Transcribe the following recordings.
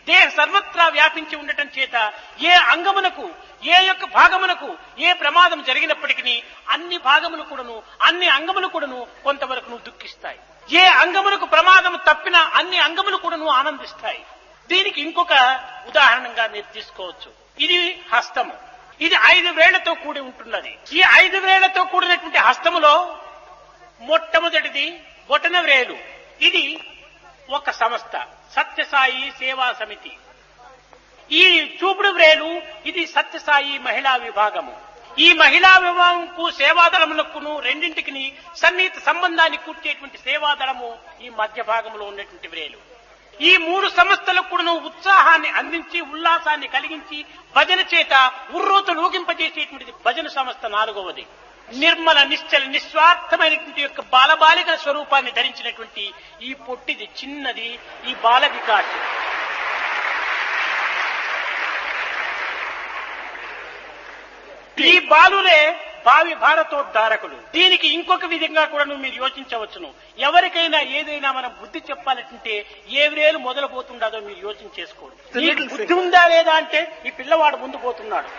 దేహ సర్వత్రా వ్యాపించి ఉండటం చేత ఏ అంగమునకు ఏ యొక్క భాగమునకు ఏ ప్రమాదం జరిగినప్పటికీ అన్ని భాగములు కూడాను అన్ని అంగములు కూడాను కొంతవరకు నువ్వు దుఃఖిస్తాయి ఏ అంగమునకు ప్రమాదం తప్పినా అన్ని అంగములు కూడాను ఆనందిస్తాయి దీనికి ఇంకొక ఉదాహరణగా మీరు తీసుకోవచ్చు ఇది హస్తము ఇది ఐదు వేళ్లతో కూడి ఉంటున్నది ఈ ఐదు వేళ్లతో కూడినటువంటి హస్తములో మొట్టమొదటిది బొటన వ్రేలు ఇది ఒక సంస్థ సత్యసాయి సేవా సమితి ఈ చూపుడు వ్రేలు ఇది సత్యసాయి మహిళా విభాగము ఈ మహిళా విభాగంకు సేవాదళములకును రెండింటికి సన్నిహిత సంబంధాన్ని కూర్చేటువంటి సేవాదళము ఈ మధ్య భాగంలో ఉన్నటువంటి వ్రేలు ఈ మూడు సంస్థలకు కూడా ఉత్సాహాన్ని అందించి ఉల్లాసాన్ని కలిగించి భజన చేత ఉర్రోతు ఊగింపజేసేటువంటిది భజన సంస్థ నాలుగవది నిర్మల నిశ్చల నిస్వార్థమైనటువంటి యొక్క బాలబాలిక స్వరూపాన్ని ధరించినటువంటి ఈ పొట్టిది చిన్నది ఈ బాల వికాస్ ఈ బాలులే భావి భారతోద్ధారకులు దీనికి ఇంకొక విధంగా కూడా మీరు యోచించవచ్చును ఎవరికైనా ఏదైనా మనం బుద్ధి చెప్పాలంటే ఏ వేలు మొదలుపోతుండదో మీరు యోచన చేసుకోండి The నీకు little బుద్ధి thing. ఉందా లేదా అంటే ఈ పిల్లవాడు ముందు పోతున్నాడు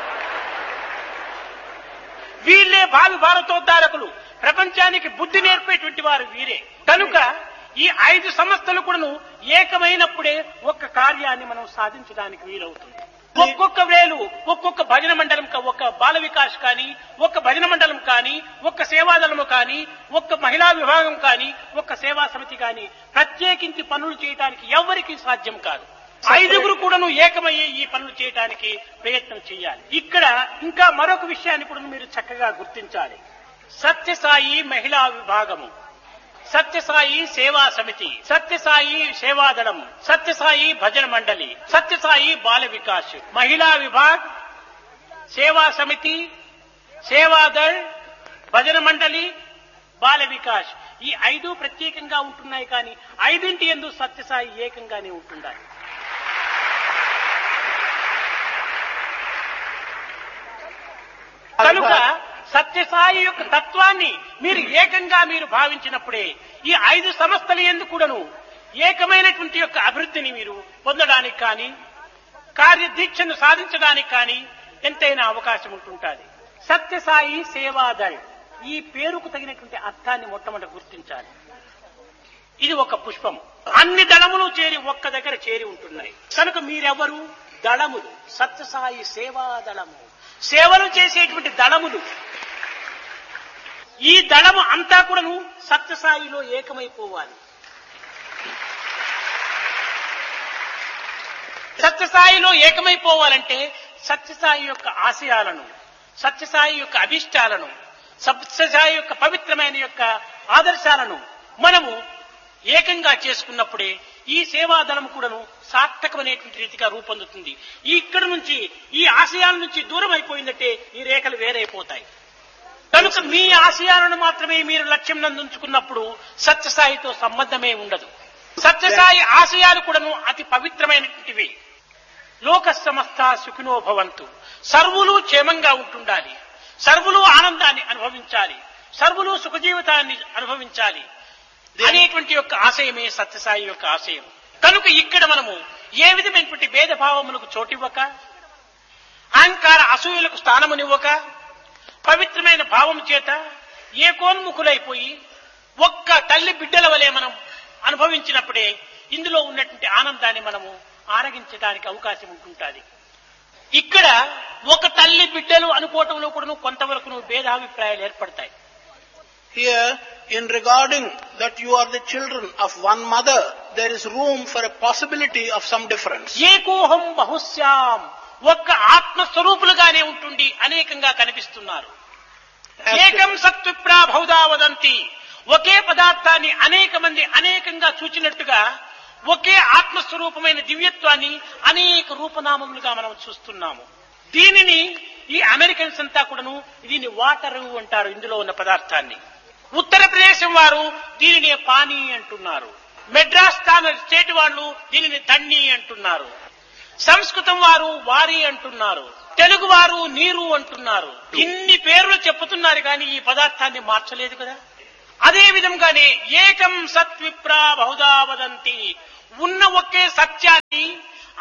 వీళ్ళే భావి భారతోద్ధారకులు ప్రపంచానికి బుద్ధి నేర్పేటువంటి వారు వీరే కనుక ఈ ఐదు సంస్థలు కూడాను ఏకమైనప్పుడే ఒక్క కార్యాన్ని మనం సాధించడానికి వీలవుతుంది ఒక్కొక్క వేలు ఒక్కొక్క భజన మండలం కా- ఒక్క బాల వికాస్ కానీ ఒక్క భజన మండలం కానీ ఒక్క సేవాదళము కానీ ఒక్క మహిళా విభాగం కానీ ఒక్క సేవా సమితి కానీ ప్రత్యేకించి పనులు చేయడానికి ఎవరికీ సాధ్యం కాదు ఐదుగురు కూడాను ఏకమయ్యే ఈ పనులు చేయడానికి ప్రయత్నం చేయాలి ఇక్కడ ఇంకా మరొక విషయాన్ని కూడా మీరు చక్కగా గుర్తించాలి సత్యసాయి మహిళా విభాగము సత్యసాయి సేవా సమితి సత్యసాయి సేవాదళం సత్యసాయి భజన మండలి సత్యసాయి బాల వికాస్ మహిళా విభాగ్ సేవా సమితి సేవాదళ్ భజన మండలి బాల వికాస్ ఈ ఐదు ప్రత్యేకంగా ఉంటున్నాయి కానీ ఐదింటి ఎందు సత్యసాయి ఏకంగానే ఉంటున్నాయి కనుక సత్యసాయి యొక్క తత్వాన్ని మీరు ఏకంగా మీరు భావించినప్పుడే ఈ ఐదు సంస్థలు ఎందుకు కూడాను ఏకమైనటువంటి యొక్క అభివృద్ధిని మీరు పొందడానికి కానీ కార్యదీక్షను సాధించడానికి కానీ ఎంతైనా అవకాశం ఉంటుంటుంది సత్యసాయి సేవాదళ్ ఈ పేరుకు తగినటువంటి అర్థాన్ని మొట్టమొదటి గుర్తించాలి ఇది ఒక పుష్పం అన్ని దళములు చేరి ఒక్క దగ్గర చేరి ఉంటున్నాయి కనుక మీరెవరు దళములు సత్యసాయి సేవా దళము సేవలు చేసేటువంటి దళములు ఈ దళము అంతా కూడాను సత్యసాయిలో ఏకమైపోవాలి సత్యసాయిలో ఏకమైపోవాలంటే సత్యసాయి యొక్క ఆశయాలను సత్యసాయి యొక్క అభిష్టాలను సత్యసాయి యొక్క పవిత్రమైన యొక్క ఆదర్శాలను మనము ఏకంగా చేసుకున్నప్పుడే ఈ సేవాదళం కూడాను సార్థకమైనటువంటి రీతిగా రూపొందుతుంది ఈ ఇక్కడ నుంచి ఈ ఆశయాల నుంచి దూరం అయిపోయిందంటే ఈ రేఖలు వేరైపోతాయి కనుక మీ ఆశయాలను మాత్రమే మీరు లక్ష్యం నందుంచుకున్నప్పుడు సత్యసాయితో సంబంధమే ఉండదు సత్యసాయి ఆశయాలు కూడాను అతి పవిత్రమైనటువంటివి లోక సమస్త సుఖినో భవంతు సర్వులు క్షేమంగా ఉంటుండాలి సర్వులు ఆనందాన్ని అనుభవించాలి సర్వులు సుఖ జీవితాన్ని అనుభవించాలి అనేటువంటి యొక్క ఆశయమే సత్యసాయి యొక్క ఆశయం కనుక ఇక్కడ మనము ఏ విధమైనటువంటి భేదభావములకు చోటివ్వక అహంకార అసూయలకు స్థానమునివ్వక పవిత్రమైన భావం చేత ఏకోన్ముఖులైపోయి ఒక్క తల్లి బిడ్డల వలె మనం అనుభవించినప్పుడే ఇందులో ఉన్నటువంటి ఆనందాన్ని మనము ఆరగించడానికి అవకాశం ఉంటుంటుంది ఇక్కడ ఒక తల్లి బిడ్డలు అనుకోవటంలో కూడా కొంతవరకు భేదాభిప్రాయాలు ఏర్పడతాయి Here, in regarding that you are the children of one mother, there is room for a possibility of some difference. ఏకోహం బహుశ్యాం ఒక్క ఆత్మస్వరూపులుగానే ఉంటుండి అనేకంగా కనిపిస్తున్నారు As ఏకం సత్విప్రా బహుదా వదంతి ఒకే పదార్థాన్ని అనేక మంది అనేకంగా చూచినట్టుగా ఒకే ఆత్మస్వరూపమైన దివ్యత్వాన్ని అనేక రూపనామములుగా మనం చూస్తున్నాము దీనిని ఈ అమెరికన్స్ అంతా కూడాను దీన్ని వాటర్ అంటారు ఇందులో ఉన్న పదార్థాన్ని ఉత్తరప్రదేశం వారు దీనిని పానీ అంటున్నారు మెడ్రాస్ స్థాన స్టేట్ వాళ్ళు దీనిని తన్ని అంటున్నారు సంస్కృతం వారు వారి అంటున్నారు తెలుగు వారు నీరు అంటున్నారు ఇన్ని పేర్లు చెప్పుతున్నారు కానీ ఈ పదార్థాన్ని మార్చలేదు కదా అదే విధంగానే ఏకం సత్విప్రా బహుదా వదంతి ఉన్న ఒకే సత్యాన్ని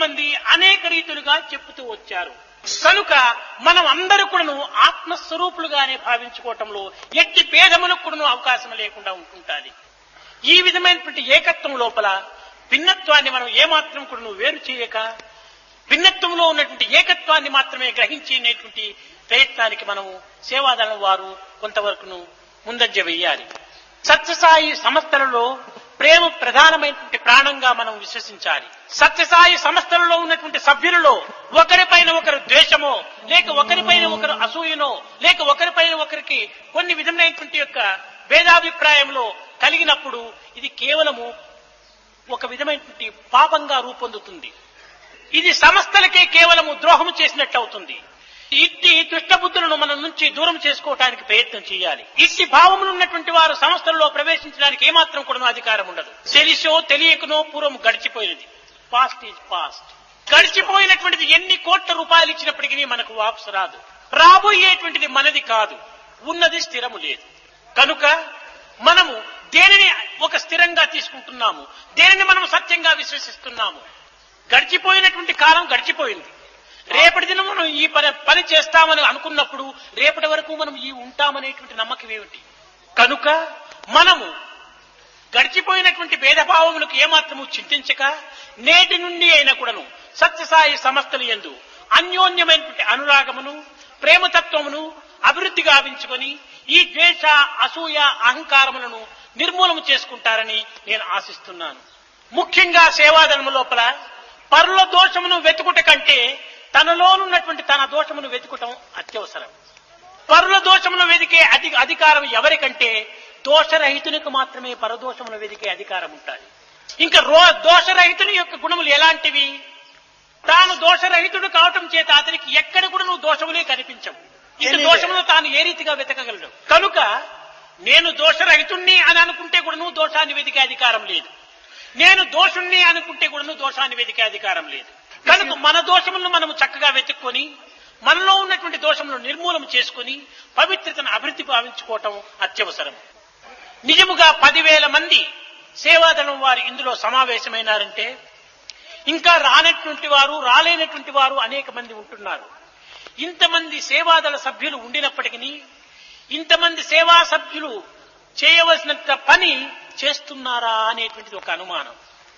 మంది అనేక రీతులుగా చెప్పుతూ వచ్చారు కనుక మనం అందరూ కూడాను ఆత్మస్వరూపులుగానే భావించుకోవటంలో ఎట్టి భేదములకు కూడాను అవకాశం లేకుండా ఉంటుంటాది ఈ విధమైనటువంటి ఏకత్వం లోపల భిన్నత్వాన్ని మనం ఏమాత్రం కూడాను వేరు చేయక భిన్నత్వంలో ఉన్నటువంటి ఏకత్వాన్ని మాత్రమే గ్రహించేటువంటి ప్రయత్నానికి మనము సేవాదళం వారు కొంతవరకును ముందంజ వెయ్యాలి సత్యసాయి సంస్థలలో ప్రేమ ప్రధానమైనటువంటి ప్రాణంగా మనం విశ్వసించాలి సత్యసాయి సంస్థలలో ఉన్నటువంటి సభ్యులలో ఒకరిపైన ఒకరు ద్వేషమో లేక ఒకరిపైన ఒకరు అసూయనో లేక ఒకరిపైన ఒకరికి కొన్ని విధమైనటువంటి యొక్క భేదాభిప్రాయంలో కలిగినప్పుడు ఇది కేవలము ఒక విధమైనటువంటి పాపంగా రూపొందుతుంది ఇది సంస్థలకే కేవలము ద్రోహము చేసినట్టు అవుతుంది ఇట్టి దుష్టబుద్ధులను మన నుంచి దూరం చేసుకోవటానికి ప్రయత్నం చేయాలి ఇట్టి భావములు ఉన్నటువంటి వారు సంస్థల్లో ప్రవేశించడానికి ఏమాత్రం కూడా అధికారం ఉండదు తెలిసో తెలియకనో పూర్వం గడిచిపోయినది పాస్ట్ ఈజ్ పాస్ట్ గడిచిపోయినటువంటిది ఎన్ని కోట్ల రూపాయలు ఇచ్చినప్పటికీ మనకు వాపసు రాదు రాబోయేటువంటిది మనది కాదు ఉన్నది స్థిరము లేదు కనుక మనము దేనిని ఒక స్థిరంగా తీసుకుంటున్నాము దేనిని మనం సత్యంగా విశ్వసిస్తున్నాము గడిచిపోయినటువంటి కాలం గడిచిపోయింది రేపటి దినం మనం ఈ పని పని చేస్తామని అనుకున్నప్పుడు రేపటి వరకు మనం ఈ ఉంటామనేటువంటి నమ్మకం ఏమిటి కనుక మనము గడిచిపోయినటువంటి భేదభావములకు ఏమాత్రము చింతించక నేటి నుండి అయినా కూడాను సత్యసాయి సంస్థలు ఎందు అన్యోన్యమైనటువంటి అనురాగమును ప్రేమతత్వమును అభివృద్ధి గావించుకొని ఈ ద్వేష అసూయ అహంకారములను నిర్మూలన చేసుకుంటారని నేను ఆశిస్తున్నాను ముఖ్యంగా సేవాదనము లోపల పరుల దోషమును వెతుకుట కంటే తనలోనున్నటువంటి తన దోషమును వెతుకుటం అత్యవసరం పరుల దోషమును వెతికే అధి అధికారం ఎవరికంటే దోషరహితునికి మాత్రమే పరదోషమును వెతికే అధికారం ఉంటుంది ఇంకా రో దోషరహితుని యొక్క గుణములు ఎలాంటివి తాను దోషరహితుడు కావటం చేత అతనికి ఎక్కడ కూడా నువ్వు దోషములే కనిపించవు ఇంత Anywhere. దోషములు తాను ఏ రీతిగా వెతకగలడు కనుక నేను దోషరహితుణ్ణి అని అనుకుంటే కూడా నువ్వు దోషాన్ని వెతికే అధికారం లేదు నేను దోషుణ్ణి అనుకుంటే కూడా నువ్వు దోషాన్ని వెతికే అధికారం లేదు కనుక మన దోషములను మనము చక్కగా వెతుక్కొని మనలో ఉన్నటువంటి దోషములను నిర్మూలన చేసుకొని పవిత్రతను అభివృద్ధి భావించుకోవటం అత్యవసరం నిజముగా పదివేల మంది సేవాదళం వారు ఇందులో సమావేశమైనారంటే ఇంకా రానటువంటి వారు రాలేనటువంటి వారు అనేక మంది ఉంటున్నారు ఇంతమంది సేవాదళ సభ్యులు ఉండినప్పటికీ ఇంతమంది సేవా సభ్యులు చేయవలసినంత పని చేస్తున్నారా అనేటువంటిది ఒక అనుమానం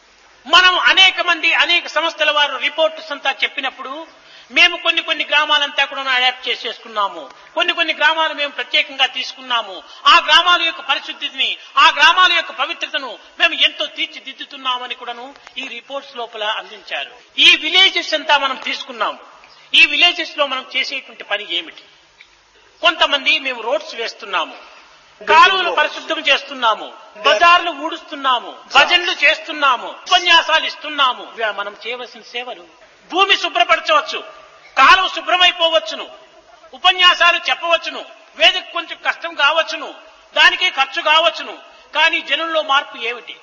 మనం అనేక మంది అనేక సంస్థల వారు రిపోర్ట్స్ అంతా చెప్పినప్పుడు మేము కొన్ని కొన్ని గ్రామాలంతా కూడా అడాప్ట్ చేసేసుకున్నాము కొన్ని కొన్ని గ్రామాలు మేము ప్రత్యేకంగా తీసుకున్నాము ఆ గ్రామాల యొక్క పరిశుద్ధిని ఆ గ్రామాల యొక్క పవిత్రతను మేము ఎంతో తీర్చిదిద్దుతున్నామని కూడాను ఈ రిపోర్ట్స్ లోపల అందించారు ఈ విలేజెస్ అంతా మనం తీసుకున్నాము ఈ విలేజెస్ లో మనం చేసేటువంటి పని ఏమిటి కొంతమంది మేము రోడ్స్ వేస్తున్నాము కాలువలు పరిశుద్ధం చేస్తున్నాము బజార్లు ఊడుస్తున్నాము భజనలు చేస్తున్నాము ఉపన్యాసాలు ఇస్తున్నాము ఇవి మనం చేయవలసిన సేవలు భూమి శుభ్రపరచవచ్చు కాలువ శుభ్రమైపోవచ్చును ఉపన్యాసాలు చెప్పవచ్చును వేదిక కొంచెం కష్టం కావచ్చును దానికి ఖర్చు కావచ్చును కానీ జనంలో మార్పు ఏమిటి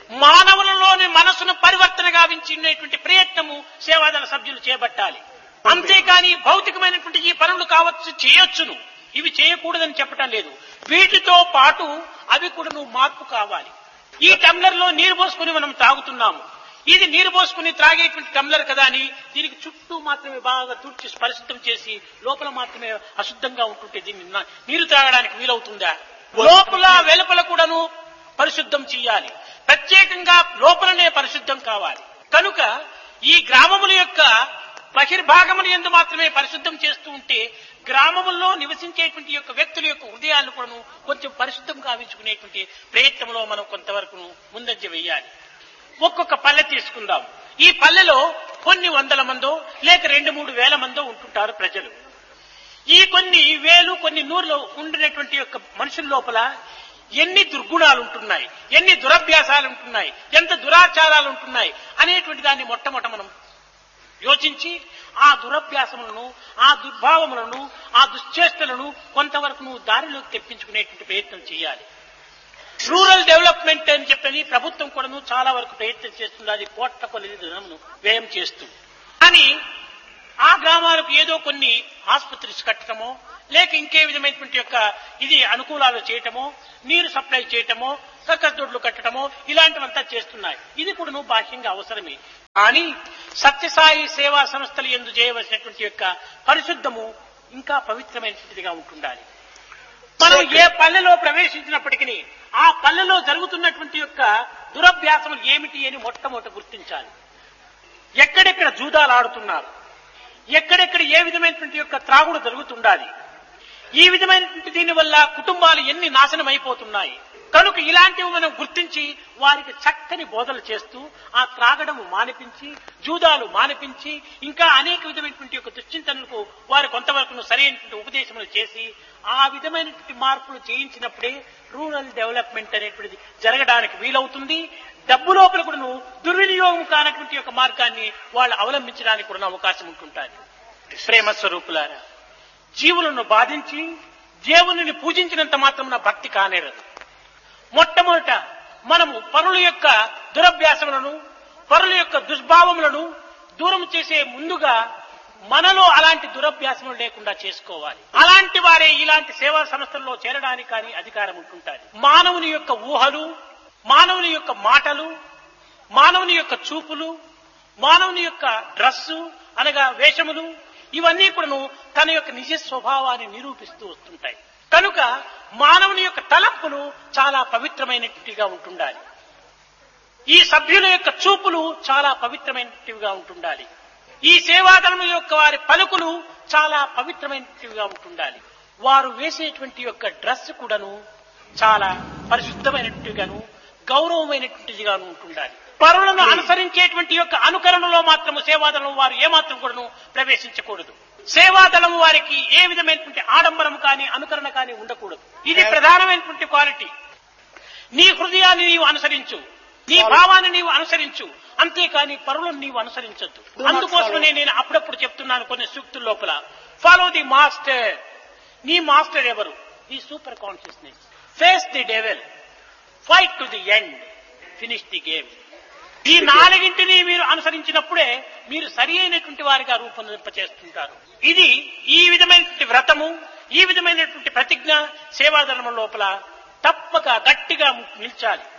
మానవులలోని మనసును పరివర్తన గావించినటువంటి ప్రయత్నము సేవాదళ సభ్యులు చేపట్టాలి అంతేకాని భౌతికమైనటువంటి ఈ పనులు కావచ్చు చేయొచ్చును ఇవి చేయకూడదని చెప్పటం లేదు వీటితో పాటు అవి కూడా నువ్వు మార్పు కావాలి ఈ టంబ్లర్ లో నీరు పోసుకుని మనం తాగుతున్నాము ఇది నీరు పోసుకుని త్రాగేటువంటి టంబ్లర్ కదా అని దీనికి చుట్టూ మాత్రమే బాగా తుడిచి పరిశుద్ధం చేసి లోపల మాత్రమే అశుద్ధంగా ఉంటుంటే దీన్ని నా- నీరు త్రాగడానికి వీలవుతుందా లోపల వెలుపల కూడాను పరిశుద్ధం చేయాలి ప్రత్యేకంగా లోపలనే పరిశుద్ధం కావాలి కనుక ఈ గ్రామముల యొక్క బహిర్భాగములు ఎందు మాత్రమే పరిశుద్ధం చేస్తూ ఉంటే గ్రామముల్లో నివసించేటువంటి యొక్క వ్యక్తుల యొక్క హృదయాలను కూడాను కొంచెం పరిశుద్ధం కావించుకునేటువంటి ప్రయత్నంలో మనం కొంతవరకు ముందంజ వేయాలి ఒక్కొక్క పల్లె తీసుకుందాం ఈ పల్లెలో కొన్ని వందల మందో లేక రెండు మూడు వేల మందో ఉంటుంటారు ప్రజలు ఈ కొన్ని వేలు కొన్ని నూరులో ఉండినటువంటి యొక్క మనుషుల లోపల ఎన్ని దుర్గుణాలు ఉంటున్నాయి ఎన్ని దురభ్యాసాలు ఉంటున్నాయి ఎంత దురాచారాలు ఉంటున్నాయి అనేటువంటి దాన్ని మొట్టమొదట మనం యోచించి ఆ దురభ్యాసములను ఆ దుర్భావములను ఆ దుశ్చేష్టలను కొంతవరకు నువ్వు దారిలోకి తెప్పించుకునేటువంటి ప్రయత్నం చేయాలి రూరల్ డెవలప్మెంట్ అని చెప్పని ప్రభుత్వం కూడాను చాలా వరకు ప్రయత్నం చేస్తుంది అది కోట్ల కొద్ది ధనమును వ్యయం చేస్తూ కానీ ఆ గ్రామాలకు ఏదో కొన్ని ఆసుపత్రిస్ కట్టడమో లేక ఇంకే విధమైనటువంటి యొక్క ఇది అనుకూలాలు చేయటమో నీరు సప్లై చేయటమో కక్కదొడ్లు కట్టడమో ఇలాంటివంతా చేస్తున్నాయి ఇది కూడా నువ్వు బాహ్యంగా అవసరమే కానీ సత్యసాయి సేవా సంస్థలు ఎందు చేయవలసినటువంటి యొక్క పరిశుద్ధము ఇంకా పవిత్రమైనటువంటిదిగా ఉంటుండాలి మనం ఏ పల్లెలో ప్రవేశించినప్పటికీ ఆ పల్లెలో జరుగుతున్నటువంటి యొక్క దురభ్యాసములు ఏమిటి అని మొట్టమొదట గుర్తించాలి ఎక్కడెక్కడ జూదాలు ఆడుతున్నారు ఎక్కడెక్కడ ఏ విధమైనటువంటి యొక్క త్రాగుడు జరుగుతుండాలి ఈ విధమైనటువంటి దీని వల్ల కుటుంబాలు ఎన్ని నాశనం అయిపోతున్నాయి కనుక ఇలాంటివి మనం గుర్తించి వారికి చక్కని బోధలు చేస్తూ ఆ త్రాగడము మానిపించి జూదాలు మానిపించి ఇంకా అనేక విధమైనటువంటి యొక్క దుశ్చింతనలకు వారు కొంతవరకు సరైనటువంటి ఉపదేశములు చేసి ఆ విధమైనటువంటి మార్పులు చేయించినప్పుడే రూరల్ డెవలప్మెంట్ అనేటువంటిది జరగడానికి వీలవుతుంది డబ్బు లోపల కూడాను దుర్వినియోగం కానటువంటి యొక్క మార్గాన్ని వాళ్ళు అవలంబించడానికి కూడా అవకాశం ఉంటుంటారు ప్రేమ స్వరూపులారా జీవులను బాధించి దేవుని పూజించినంత మాత్రం నా భక్తి కానేరదు మొట్టమొదట మనము పరుల యొక్క దురభ్యాసములను పరుల యొక్క దుష్భావములను దూరం చేసే ముందుగా మనలో అలాంటి దురభ్యాసములు లేకుండా చేసుకోవాలి అలాంటి వారే ఇలాంటి సేవా సంస్థల్లో చేరడానికి కానీ అధికారం ఉంటుంటారు మానవుని యొక్క ఊహలు మానవుని యొక్క మాటలు మానవుని యొక్క చూపులు మానవుని యొక్క డ్రస్సు అనగా వేషములు ఇవన్నీ కూడాను తన యొక్క నిజ స్వభావాన్ని నిరూపిస్తూ వస్తుంటాయి కనుక మానవుని యొక్క తలప్పులు చాలా పవిత్రమైనట్టుగా ఉంటుండాలి ఈ సభ్యుల యొక్క చూపులు చాలా పవిత్రమైనట్టుగా ఉంటుండాలి ఈ సేవాదళం యొక్క వారి పలుకులు చాలా పవిత్రమైనట్టుగా ఉంటుండాలి వారు వేసేటువంటి యొక్క డ్రెస్ కూడాను చాలా పరిశుద్ధమైనట్టుగాను గౌరవమైనటువంటిదిగాను ఉంటుండాలి పరులను అనుసరించేటువంటి యొక్క అనుకరణలో మాత్రము సేవాదళం వారు ఏమాత్రం కూడాను ప్రవేశించకూడదు సేవాదళం వారికి ఏ విధమైనటువంటి ఆడంబరం కానీ అనుకరణ కానీ ఉండకూడదు ఇది ప్రధానమైనటువంటి క్వాలిటీ నీ హృదయాన్ని నీవు అనుసరించు నీ భావాన్ని నీవు అనుసరించు అంతేకాని పరులను నీవు అనుసరించొద్దు అందుకోసమనే నేను అప్పుడప్పుడు చెప్తున్నాను కొన్ని సూక్తుల లోపల ఫాలో ది మాస్టర్ నీ మాస్టర్ ఎవరు the super consciousness face the devil fight to the end finish the game ఈ నాలుగింటిని మీరు అనుసరించినప్పుడే మీరు సరి అయినటువంటి వారిగా రూపొందింపచేస్తుంటారు ఇది ఈ విధమైనటువంటి వ్రతము ఈ విధమైనటువంటి ప్రతిజ్ఞ సేవాధర్మం లోపల తప్పక గట్టిగా నిల్చాలి